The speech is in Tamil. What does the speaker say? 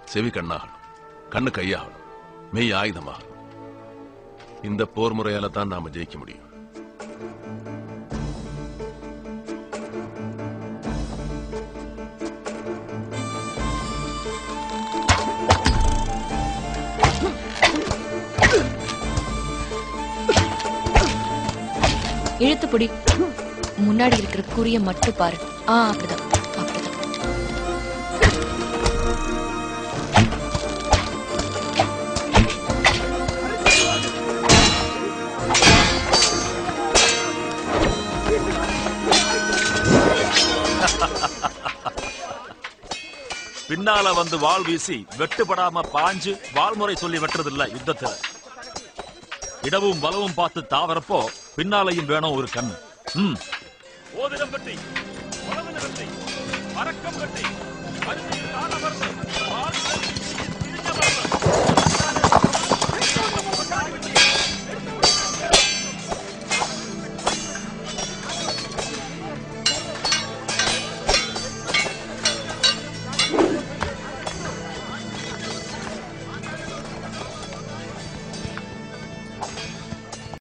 செவி கண்ணாகணும் கண்ணு கையாகணும் மெய் ஆயுதமாகணும் இந்த போர் முறையால தான் நாம ஜெயிக்க முடியும் இழுத்து பிடி முன்னாடி இருக்கிற குறிய மட்டும் பாரு ஆ அப்படிதான் அப்படிதான் பின்னால வந்து வாள் வீசி வெட்டுப்படாம பாஞ்சு வாள்முறை சொல்லி வெட்டுறதில்ல யுத்தத்துல இடவும் வலவும் பார்த்து தாவரப்போ பின்னாலையும் வேணும் ஒரு கண் ம் ஓதிடம் கட்டி வலதிடம் கட்டி பறக்கம் கட்டி